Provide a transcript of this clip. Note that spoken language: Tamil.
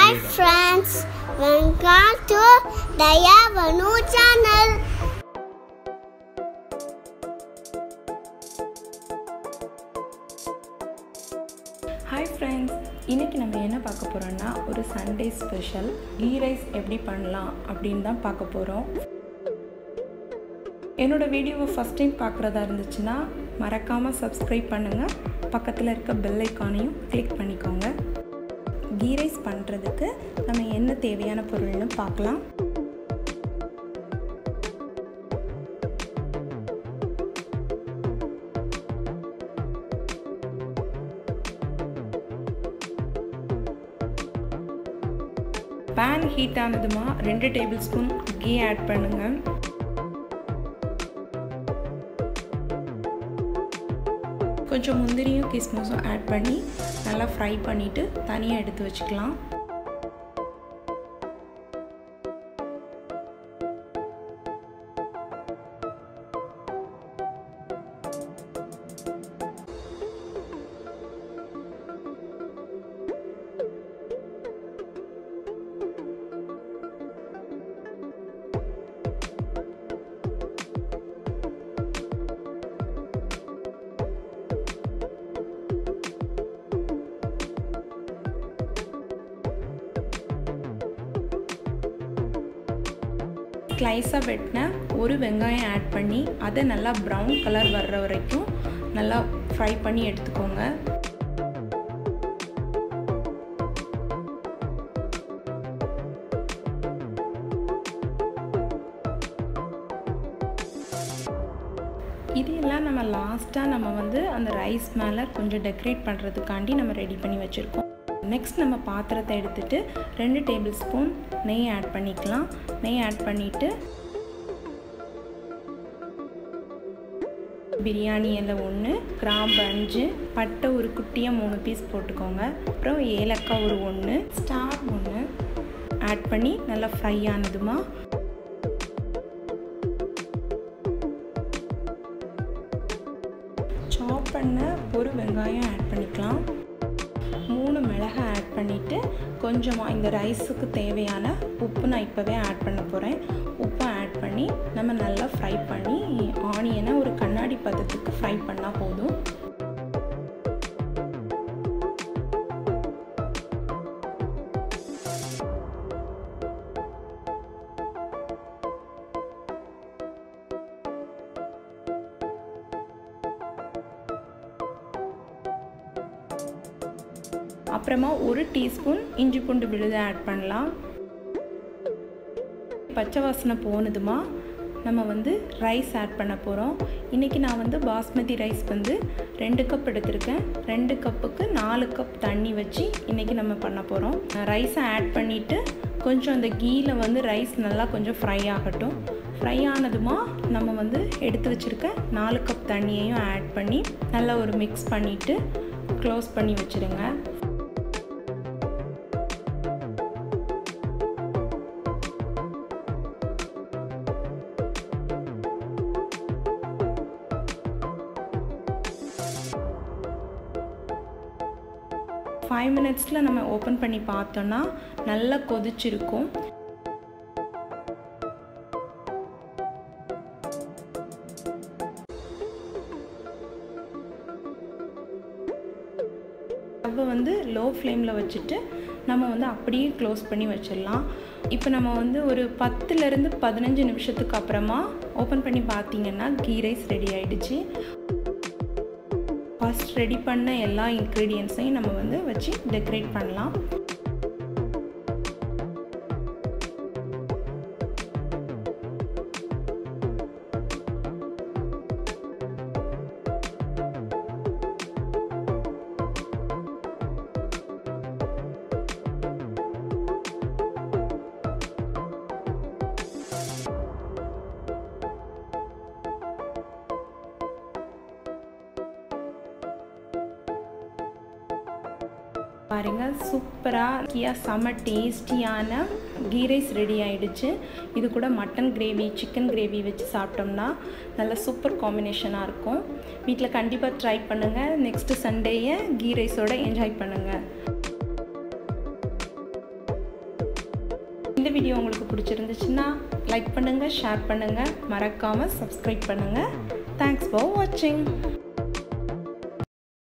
Hi friends, welcome to Daya Vanu channel. Hi friends இன்றைக்கி நம்ம என்ன பார்க்க போகிறோன்னா ஒரு சண்டே ஸ்பெஷல் கீ ரைஸ் எப்படி பண்ணலாம் அப்படின்னு தான் பார்க்க போகிறோம் என்னோடய வீடியோவை ஃபஸ்ட் டைம் பார்க்குறதா இருந்துச்சுன்னா மறக்காமல் சப்ஸ்கிரைப் பண்ணுங்கள் பக்கத்தில் இருக்க பெல் ஐக்கானையும் கிளிக் பண்ணிக்கோங்க கீ ரைஸ் பண்ணுறதுக்கு நம்ம என்ன தேவையான பொருள்னு பார்க்கலாம் பேன் ஹீட் ஆனதுமா ரெண்டு டேபிள் ஸ்பூன் கீ ஆட் பண்ணுங்கள் கொஞ்சம் முந்திரியும் கிஸ்மிஸும் ஆட் பண்ணி நல்லா ஃப்ரை பண்ணிவிட்டு தனியாக எடுத்து வச்சுக்கலாம் ஸ்லைஸாக வெட்டின ஒரு வெங்காயம் ஆட் பண்ணி அதை நல்லா ப்ரௌன் கலர் வர்ற வரைக்கும் நல்லா ஃப்ரை பண்ணி எடுத்துக்கோங்க இதெல்லாம் நம்ம லாஸ்ட்டாக நம்ம வந்து அந்த ரைஸ் மேலே கொஞ்சம் டெக்கரேட் பண்ணுறதுக்காண்டி நம்ம ரெடி பண்ணி வச்சுருக்கோம் நெக்ஸ்ட் நம்ம பாத்திரத்தை எடுத்துகிட்டு ரெண்டு டேபிள் ஸ்பூன் நெய் ஆட் பண்ணிக்கலாம் நெய் ஆட் பண்ணிவிட்டு பிரியாணி இலை ஒன்று கிராம்பு அஞ்சு பட்டை ஒரு குட்டியாக மூணு பீஸ் போட்டுக்கோங்க அப்புறம் ஏலக்காய் ஒரு ஒன்று ஸ்டார் ஒன்று ஆட் பண்ணி நல்லா ஃப்ரை ஆனதுமா சாப் பண்ண ஒரு வெங்காயம் ஆட் பண்ணிக்கலாம் மூணு மிளகை ஆட் பண்ணிவிட்டு கொஞ்சமாக இந்த ரைஸுக்கு தேவையான உப்பு நான் இப்போவே ஆட் பண்ண போகிறேன் உப்பை ஆட் பண்ணி நம்ம நல்லா ஃப்ரை பண்ணி ஆனியனை ஒரு கண்ணாடி பதத்துக்கு ஃப்ரை பண்ணால் போதும் அப்புறமா ஒரு டீஸ்பூன் இஞ்சி பூண்டு விழுது ஆட் பண்ணலாம் பச்சை வாசனை போனதுமா நம்ம வந்து ரைஸ் ஆட் பண்ண போகிறோம் இன்றைக்கி நான் வந்து பாஸ்மதி ரைஸ் வந்து ரெண்டு கப் எடுத்திருக்கேன் ரெண்டு கப்புக்கு நாலு கப் தண்ணி வச்சு இன்றைக்கி நம்ம பண்ண போகிறோம் ரைஸை ஆட் பண்ணிவிட்டு கொஞ்சம் அந்த கீயில் வந்து ரைஸ் நல்லா கொஞ்சம் ஃப்ரை ஆகட்டும் ஃப்ரை ஆனதுமா நம்ம வந்து எடுத்து வச்சுருக்க நாலு கப் தண்ணியையும் ஆட் பண்ணி நல்லா ஒரு மிக்ஸ் பண்ணிவிட்டு க்ளோஸ் பண்ணி வச்சுருங்க ஃபைவ் மினிட்ஸில் நம்ம ஓப்பன் பண்ணி பார்த்தோன்னா நல்லா கொதிச்சிருக்கும் ஸ்டவ்வை வந்து லோ ஃப்ளேமில் வச்சுட்டு நம்ம வந்து அப்படியே க்ளோஸ் பண்ணி வச்சிடலாம் இப்போ நம்ம வந்து ஒரு பத்துலேருந்து பதினஞ்சு நிமிஷத்துக்கு அப்புறமா ஓப்பன் பண்ணி பார்த்தீங்கன்னா கீ ரைஸ் ரெடி ஆகிடுச்சு ஃபஸ்ட் ரெடி பண்ண எல்லா இன்க்ரீடியன்ஸையும் நம்ம வந்து வச்சு டெக்கரேட் பண்ணலாம் பாருங்கள் சூப்பராக கியா செம்ம டேஸ்டியான கீ ரைஸ் ரெடி ஆயிடுச்சு இது கூட மட்டன் கிரேவி சிக்கன் கிரேவி வச்சு சாப்பிட்டோம்னா நல்ல சூப்பர் காம்பினேஷனாக இருக்கும் வீட்டில் கண்டிப்பாக ட்ரை பண்ணுங்கள் நெக்ஸ்ட்டு சண்டேயை கீ ரைஸோட என்ஜாய் பண்ணுங்கள் வீடியோ உங்களுக்கு பிடிச்சிருந்துச்சுன்னா லைக் பண்ணுங்கள் ஷேர் பண்ணுங்கள் மறக்காமல் சப்ஸ்கிரைப் பண்ணுங்கள் தேங்க்ஸ் ஃபார் வாட்சிங்